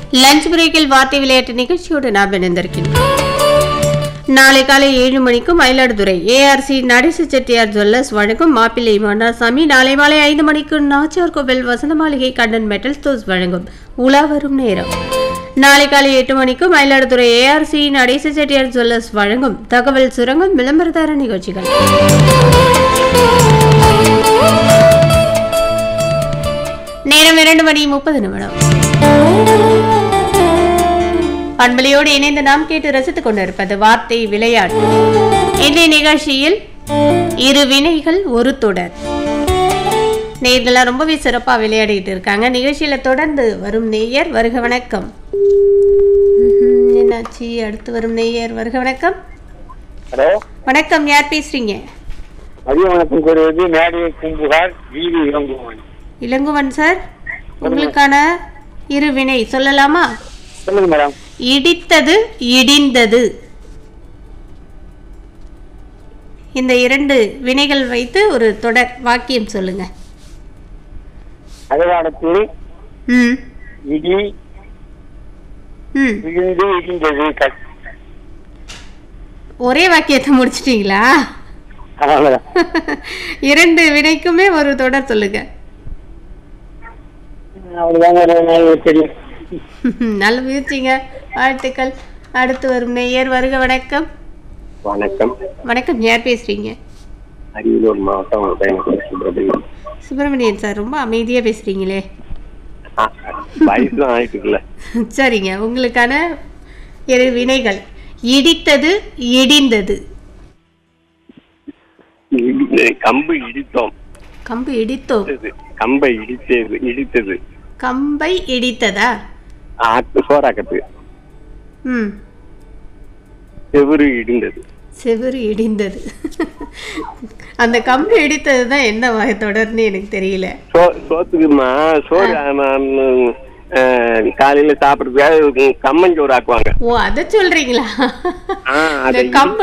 Lunch பிரேக்கில் வார்த்தை விளையாட்டு நிகழ்ச்சியோடு நாம் இணைந்திருக்கின்றோம் நாளை காலை ஏழு மணிக்கு மயிலாடுதுறை ஏஆர்சி நடேச செட்டியார் ஜுவல்லர்ஸ் வழங்கும் மாப்பிள்ளை மன்னாசாமி நாளை மாலை ஐந்து மணிக்கு நாச்சியார் கோவில் வசந்த மாளிகை கண்டன் மெட்டல் ஸ்டோர்ஸ் வழங்கும் உலா வரும் நேரம் நாளை காலை எட்டு மணிக்கு மயிலாடுதுறை ஏஆர்சி நடேச செட்டியார் ஜுவல்லர்ஸ் வழங்கும் தகவல் சுரங்கம் விளம்பரதார நிகழ்ச்சிகள் நேரம் இரண்டு மணி முப்பது நிமிடம் பண்பலையோடு இணைந்து நாம் கேட்டு ரசித்துக் கொண்டிருப்பது வார்த்தை விளையாட்டு இன்றைய நிகழ்ச்சியில் இரு வினைகள் ஒரு தொடர் நேயர்கள்லாம் ரொம்பவே சிறப்பா விளையாடிட்டு இருக்காங்க நிகழ்ச்சியில தொடர்ந்து வரும் நேயர் வருக வணக்கம் ம்ஹும், என்னாச்சு அடுத்து வரும் நேயர் வருக வணக்கம் ஹலோ வணக்கம் யார் பேசுறீங்க மதிய வணக்கம் கூறுவது மேடையை கும்புகார் வீதி இளங்குவன் இளங்குவன் சார் உங்களுக்கான இரு வினை சொல்லலாமா சொல்லுங்க மேடம் இடித்தது இடிந்தது இந்த இரண்டு வினைகள் வைத்து ஒரு தொடர் வாக்கியம் சொல்லுங்க அடையாளத்தில் ம் இடி ம் விழுந்து இடிந்தது கட் ஒரே வாக்கியத்தை முடிச்சிட்டீங்களா அவ்வளவுதான். இரண்டு வினைக்குமே ஒரு தொடர் சொல்லுங்க அவ்வளவுதாங்க எனக்கு தெரியும் நல்ல முயற்சிங்க வாழ்த்துக்கள் அடுத்து வரும் நேயர் வருக வணக்கம் வணக்கம் வணக்கம் யார் பேசுறீங்க அரியலூர் மாவட்டம் உதயநகர் சுப்பிரமணியம் சுப்பிரமணியன் சார் ரொம்ப அமைதியா பேசுறீங்களே ஆ, வயசுலாம் ஆயிட்டுக்குல்ல சரிங்க உங்களுக்கான இரு வினைகள் இடித்தது இடிந்தது இடி- கம்பு இடித்தோம் கம்பு இடித்தோம் இடித்தது. கம்பை இடித்தது இடித்தது கம்பை இடித்ததா ஆட்டு சோறாக்கத்து ம் செவுரு இடிந்தது செவுரு இடிந்தது அந்த கம்பு இடித்தது தான் என்ன வகை தொடர்னு எனக்கு தெரியல சோ சோத்துக்குமா சோறு ஆமா, ம், ஆ, காலையில சாப்பிடுறதுக்காக கம்மஞ்சோறு ஆக்குவாங்க ஓ அதை சொல்றீங்களா ஆ, அதை இந்த கம்பு